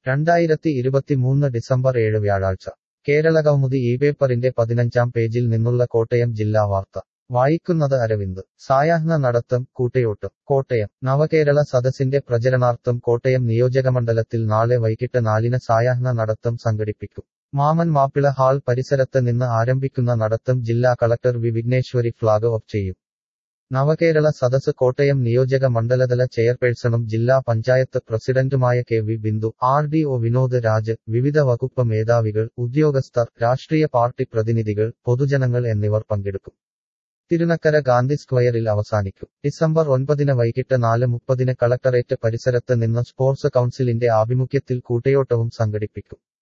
രണ്ടായിരത്തി ഇരുപത്തിമൂന്ന് ഡിസംബർ ഏഴ് വ്യാഴാഴ്ച കേരളകൗമുദി ഈ പേപ്പറിന്റെ പതിനഞ്ചാം പേജിൽ നിന്നുള്ള കോട്ടയം ജില്ലാ വാർത്ത വായിക്കുന്നത് അരവിന്ദ് സായാഹ്ന നടത്തം കൂട്ടയോട്ടം കോട്ടയം നവകേരള സദസ്സിന്റെ പ്രചരണാർത്ഥം കോട്ടയം നിയോജകമണ്ഡലത്തിൽ നാളെ വൈകിട്ട് നാലിന് സായാഹ്ന നടത്തം സംഘടിപ്പിക്കും മാമൻ മാപ്പിള ഹാൾ പരിസരത്ത് നിന്ന് ആരംഭിക്കുന്ന നടത്തം ജില്ലാ collector V Vigneshwari flag off ചെയ്യും നവകേരള സദസ് കോട്ടയം നിയോജക മണ്ഡലതല ചെയർപേഴ്സണും ജില്ലാ പഞ്ചായത്ത് പ്രസിഡന്റുമായ K V Bindu R D O Vinod Raj വിവിധ വകുപ്പ് മേധാവികൾ ഉദ്യോഗസ്ഥർ രാഷ്ട്രീയ പാർട്ടി പ്രതിനിധികൾ പൊതുജനങ്ങൾ എന്നിവർ പങ്കെടുക്കും തിരുനക്കര ഗാന്ധി സ്ക്വയറിൽ അവസാനിക്കും ഡിസംബർ ഒൻപതിന് വൈകിട്ട് നാല് മുപ്പതിന് കളക്ടറേറ്റ് പരിസരത്ത് നിന്ന് സ്പോർട്സ് കൗൺസിലിന്റെ ആഭിമുഖ്യത്തിൽ കൂട്ടയോട്ടവും സംഘടിപ്പിക്കും